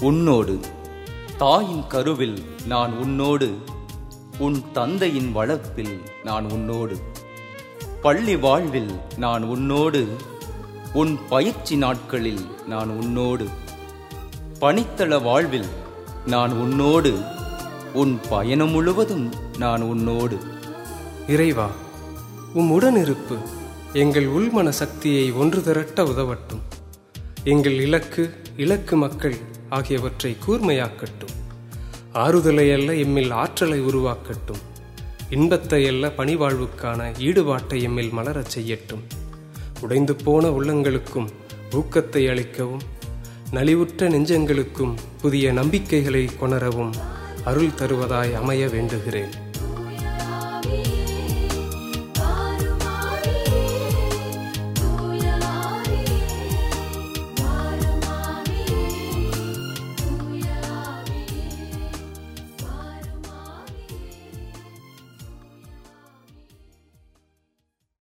உன்னோடு தாயின் கருவில் நான் உன்னோடு உன் தந்தையின் வளர்ப்பில் நான் உன்னோடு பள்ளி வாழ்வில் நான் உன்னோடு உன் பயிற்சி நாட்களில் நான் உன்னோடு பணித்தள வாழ்வில் நான் உன்னோடு உன் பயணம் முழுவதும் நான் உன்னோடு இறைவா உம் உடனிருப்பு எங்கள் உள்மன சக்தியை ஒன்று திரட்ட உதவட்டும் எங்கள் இலக்கு இலக்கு மக்கள் ஆகியவற்றை கூர்மையாக்கட்டும் ஆறுதலை அல்ல எம்மில் ஆற்றலை உருவாக்கட்டும் இன்பத்தை அல்ல பணிவாழ்வுக்கான ஈடுபாட்டை எம்மில் மலரச் செய்யட்டும் உடைந்து போன உள்ளங்களுக்கும் ஊக்கத்தை அளிக்கவும் நலிவுற்ற நெஞ்சங்களுக்கும் புதிய நம்பிக்கைகளை கொணரவும் அருள் தருவதாய் அமைய வேண்டுகிறேன்